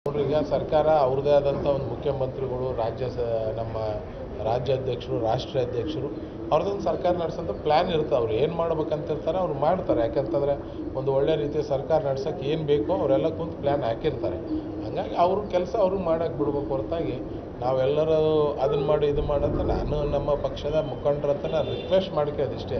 ನೋಡ್ರಿ ಈಗ ಸರ್ಕಾರ ಅವ್ರದ್ದೇ ಆದಂಥ ಒಂದು ಮುಖ್ಯಮಂತ್ರಿಗಳು ರಾಜ್ಯ ಸ ನಮ್ಮ ರಾಜ್ಯಾಧ್ಯಕ್ಷರು ರಾಷ್ಟ್ರೀಯ ಅಧ್ಯಕ್ಷರು ಅವ್ರದ್ದೊಂದು ಸರ್ಕಾರ ನಡೆಸೋಂಥ ಪ್ಲ್ಯಾನ್ ಇರುತ್ತೆ ಅವ್ರು ಏನು ಮಾಡ್ಬೇಕಂತಿರ್ತಾರೆ ಅವ್ರು ಮಾಡ್ತಾರೆ ಯಾಕಂತಂದರೆ ಒಂದು ಒಳ್ಳೆ ರೀತಿಯ ಸರ್ಕಾರ ನಡ್ಸೋಕ್ಕೆ ಏನು ಬೇಕೋ ಅವರೆಲ್ಲ ಕುಂತು ಪ್ಲ್ಯಾನ್ ಹಾಕಿರ್ತಾರೆ ಹಂಗಾಗಿ ಅವ್ರ ಕೆಲಸ ಅವ್ರಿಗೆ ಮಾಡೋಕ್ಕೆ ಬಿಡ್ಬೇಕು ಹೊರತಾಗಿ ನಾವೆಲ್ಲರೂ ಅದನ್ನು ಮಾಡಿ ಇದು ಮಾಡಂತ ನಾನು ನಮ್ಮ ಪಕ್ಷದ ಮುಖಂಡರ ಹತ್ರ ನಾನು ರಿಕ್ವೆಸ್ಟ್ ಮಾಡ್ಕೊಳ್ಳೋದಿಷ್ಟೇ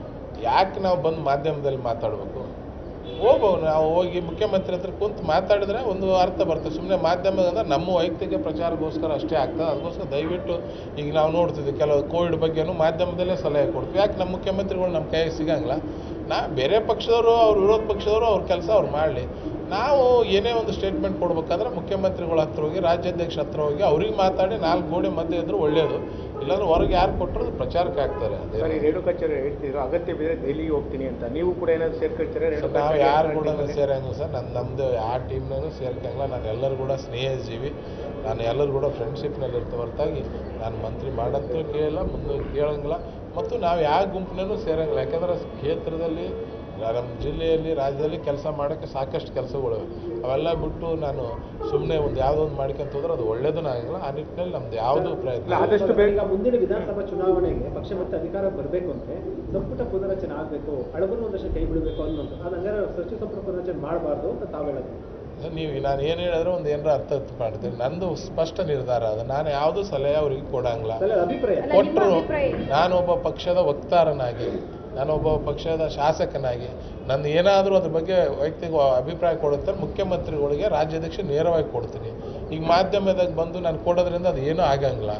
ಯಾಕೆ ನಾವು ಬಂದು ಮಾಧ್ಯಮದಲ್ಲಿ ಮಾತಾಡಬೇಕು ಹೋಗ್ಬೋದು ನಾವು ಹೋಗಿ ಮುಖ್ಯಮಂತ್ರಿ ಹತ್ರ ಕುಂತು ಮಾತಾಡಿದ್ರೆ ಒಂದು ಅರ್ಥ ಬರ್ತದೆ ಸುಮ್ಮನೆ ಮಾಧ್ಯಮ ಅಂದ್ರೆ ನಮ್ಮ ವೈಯಕ್ತಿಕ ಪ್ರಚಾರಕ್ಕೋಸ್ಕರ ಅಷ್ಟೇ ಆಗ್ತದೆ ಅದಕ್ಕೋಸ್ಕರ ದಯವಿಟ್ಟು ಈಗ ನಾವು ನೋಡ್ತಿದ್ವಿ ಕೆಲವು ಕೋವಿಡ್ ಬಗ್ಗೆನೂ ಮಾಧ್ಯಮದಲ್ಲೇ ಸಲಹೆ ಕೊಡ್ತೀವಿ ಯಾಕೆ ನಮ್ಮ ಮುಖ್ಯಮಂತ್ರಿಗಳು ನಮ್ಮ ಕೈಗೆ ಸಿಗಂಗಿಲ್ಲ ನಾ ಬೇರೆ ಪಕ್ಷದವರು ಅವ್ರ ವಿರೋಧ ಪಕ್ಷದವರು ಅವ್ರ ಕೆಲಸ ಅವ್ರು ಮಾಡಲಿ ನಾವು ಏನೇ ಒಂದು ಸ್ಟೇಟ್ಮೆಂಟ್ ಕೊಡ್ಬೇಕಾದ್ರೆ ಮುಖ್ಯಮಂತ್ರಿಗಳ ಹತ್ರ ಹೋಗಿ ರಾಜ್ಯಾಧ್ಯಕ್ಷ ಹತ್ರ ಹೋಗಿ ಅವ್ರಿಗೆ ಮಾತಾಡಿ ನಾಲ್ಕು ಗೋಡೆ ಮಧ್ಯೆ ಇದ್ರೂ ಒಳ್ಳೆಯದು ಇಲ್ಲಾಂದ್ರೆ ಹೊರಗೆ ಯಾರು ಕೊಟ್ಟರು ಅದು ಪ್ರಚಾರಕ್ಕೆ ಆಗ್ತಾರೆ ಅದೇ ಸರ್ ಈ ರೇಣುಕಾಚಾರ್ಯ ಹೇಳ್ತಿದ್ರು ಅಗತ್ಯ ಬಿದ್ದರೆ ದೆಹಲಿಗೆ ಹೋಗ್ತೀನಿ ಅಂತ ನೀವು ಕೂಡ ಏನಾದ್ರು ಸೇರ್ಕೊಳ್ತೀರಾ ಸರ್, ನಾವು ಯಾರು ಕೂಡ ಸೇರಂಗಿಲ್ಲ ಸರ್ ನನ್ನ ನಮ್ಮದು ಯಾವ ಟೀಮ್ನಾಗೂ ಸೇರ್ಕಂಗಿಲ್ಲ ನಾನು ಎಲ್ಲರೂ ಕೂಡ ಸ್ನೇಹಜೀವಿ ನಾನು ಎಲ್ಲರೂ ಕೂಡ ಫ್ರೆಂಡ್ಶಿಪ್ನಲ್ಲಿ ಇರ್ತೀವಿ ಹೊರತಾಗಿ ನಾನು ಮಂತ್ರಿ ಮಾಡಂತೂ ಕೇಳಿಲ್ಲ ಮುಂದೆ ಕೇಳಂಗಿಲ್ಲ ಮತ್ತು ನಾವು ಯಾವ ಗುಂಪಿನೂ ಸೇರಂಗಿಲ್ಲ ಯಾಕಂದ್ರೆ ಕ್ಷೇತ್ರದಲ್ಲಿ ನಮ್ಮ ಜಿಲ್ಲೆಯಲ್ಲಿ ರಾಜ್ಯದಲ್ಲಿ ಕೆಲಸ ಮಾಡೋಕ್ಕೆ ಸಾಕಷ್ಟು ಕೆಲಸಗಳಿವೆ ಅವೆಲ್ಲ ಬಿಟ್ಟು ನಾನು ಸುಮ್ಮನೆ ಒಂದು ಯಾವುದೋ ಒಂದು ಮಾಡ್ಕೊಂತ ಹೋದ್ರೆ ಅದು ಒಳ್ಳೇದೂ ಆಗಂಗಿಲ್ಲ ಆ ನಿಟ್ಟಿನಲ್ಲಿ ನಮ್ದು ಯಾವುದೂ ಪ್ರಯತ್ನ ಇಲ್ಲ. ಆದಷ್ಟು ಬೇಗ ಈಗ ಮುಂದಿನ ವಿಧಾನಸಭಾ ಚುನಾವಣೆಗೆ ಪಕ್ಷ ಮತ್ತೆ ಅಧಿಕಾರ ಬರಬೇಕು ಅಂದ್ರೆ ಸಂಪುಟ ಪುನರಚನೆ ಆಗಬೇಕು ಅಳವನ್ನು ಒಂದಷ್ಟು ಕೈ ಬಿಡಬೇಕು ಅನ್ನೋದು ಅದು ಹಂಗಾರೆ ಸಚಿವ ಸಂಪುಟ ಪುನರಚನೆ ಮಾಡಬಾರ್ದು ಅಂತ ತಾವು ಹೇಳೋದು ನೀವು ನಾನು ಏನು ಹೇಳಿದ್ರೆ ಒಂದು ಏನಾರ ಅರ್ಥ ಅರ್ಥ ಮಾಡ್ತೀನಿ ನಂದು ಸ್ಪಷ್ಟ ನಿರ್ಧಾರ ಅದು ನಾನು ಯಾವುದೂ ಸಲಹೆ ಅವ್ರಿಗೆ ಕೊಡಂಗಿಲ್ಲ ಸಲ ಅಭಿಪ್ರಾಯ ಅಲ್ಲ, ನಿಮ್ಮ ಕೊಟ್ಟರು ಅಭಿಪ್ರಾಯ ಏನು? ನಾನೊಬ್ಬ ಪಕ್ಷದ ವಕ್ತಾರನಾಗಿ ನಾನೊಬ್ಬ ಪಕ್ಷದ ಶಾಸಕನಾಗಿ ನನ್ನ ಏನಾದರೂ ಅದ್ರ ಬಗ್ಗೆ ವೈಯಕ್ತಿಕ ಅಭಿಪ್ರಾಯ ಕೊಡುತ್ತಾರೆ ಮುಖ್ಯಮಂತ್ರಿಗಳಿಗೆ ರಾಜ್ಯಾಧ್ಯಕ್ಷ ನೇರವಾಗಿ ಕೊಡ್ತೀನಿ ಈಗ ಮಾಧ್ಯಮದಾಗ ಬಂದು ನಾನು ಕೊಡೋದ್ರಿಂದ ಅದು ಏನೂ ಆಗಂಗಿಲ್ಲ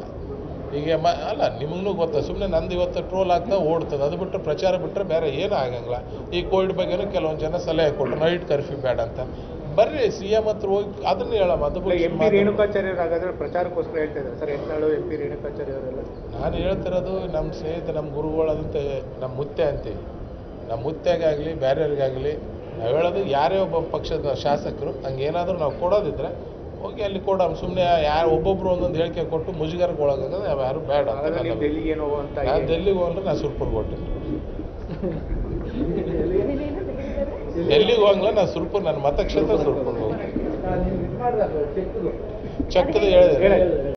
ಈಗ ಮ ಅಲ್ಲ ನಿಮಗೂ ಗೊತ್ತ ಸುಮ್ಮನೆ ನಂದು ಇವತ್ತು ಟ್ರೋಲ್ ಆಗ್ತಾ ಓಡ್ತದೆ ಅದು ಬಿಟ್ಟರೆ ಪ್ರಚಾರ ಬಿಟ್ಟರೆ ಬೇರೆ ಏನೂ ಆಗಂಗಿಲ್ಲ ಈ ಕೋವಿಡ್ ಬಗ್ಗೆನೂ ಕೆಲವೊಂದು ಜನ ಸಲಹೆ ಕೊಟ್ಟರು ನೈಟ್ ಕರ್ಫ್ಯೂ ಬೇಡ ಅಂತ ಬರ್ರಿ ಸಿ ಎಮ್ ಹತ್ರ ಹೋಗಿ ಅದನ್ನು ಹೇಳಮ್ಮ ಅದು ಬಿಟ್ಟು ಎಂ ಪಿ ಮಾತಾಡೋದು. ರೇಣುಕಾಚಾರ್ಯರು ಹಾಗಾದ್ರೆ ಪ್ರಚಾರಕ್ಕೋಸ್ಕರ ಹೇಳ್ತಾ ಇದ್ದಾರೆ sir Yatnal M P Renukacharya ಅವರೆಲ್ಲ ನಾನು ಹೇಳ್ತಿರೋದು ನಮ್ಮ ಸ್ನೇಹಿತ ನಮ್ಮ ಗುರುಗಳಾದಂಥ ನಮ್ಮ ಮುತ್ತೆ ಅಂತೀವಿ ನಮ್ಮ ಮುತ್ತೆಗಾಗಲಿ ಬೇರೆಯವ್ರಿಗಾಗಲಿ ನಾವು ಹೇಳೋದು ಯಾರೇ ಒಬ್ಬ ಪಕ್ಷದ ಶಾಸಕರು ಹಂಗೆ ಏನಾದರೂ ನಾವು ಕೊಡೋದಿದ್ರೆ ಹೋಗಿ ಅಲ್ಲಿ ಕೊಡೋ ಸುಮ್ಮನೆ ಯಾರು ಒಬ್ಬೊಬ್ರು ಒಂದೊಂದು ಹೇಳಿಕೆ ಕೊಟ್ಟು ಮುಜುಗರಕ್ಕೆ ಒಳಗಾಗೋದು ನಾವು ಯಾರು ಬೇಡ ಅಂತ ಹಾಗಾದ್ರೆ ನೀವು ನನ್ನ ಡೆಲ್ಲಿಗೆ ಏನು ಹೋಗುವಂತ ನಾನು ಡೆಲ್ಲಿಗೆ ಹೋದ್ರೆ ನಾನು ಸುರ್ಪುರ್ಗೆ ಹೊಟ್ಟಿನಿ ಡೆಲ್ಲಿಗೆ ಹೋಗಂಗಿಲ್ಲ ನಾನು ಸುರ್ಪುರ್ ನನ್ನ ಮತಕ್ಷೇತ್ರ ಸುರ್ಪುರ್ಗೆ ಹೋಗ್ತೀನಿ ಚಕ್ಕದು ಹೇಳಿದೆ ಹೇಳಿ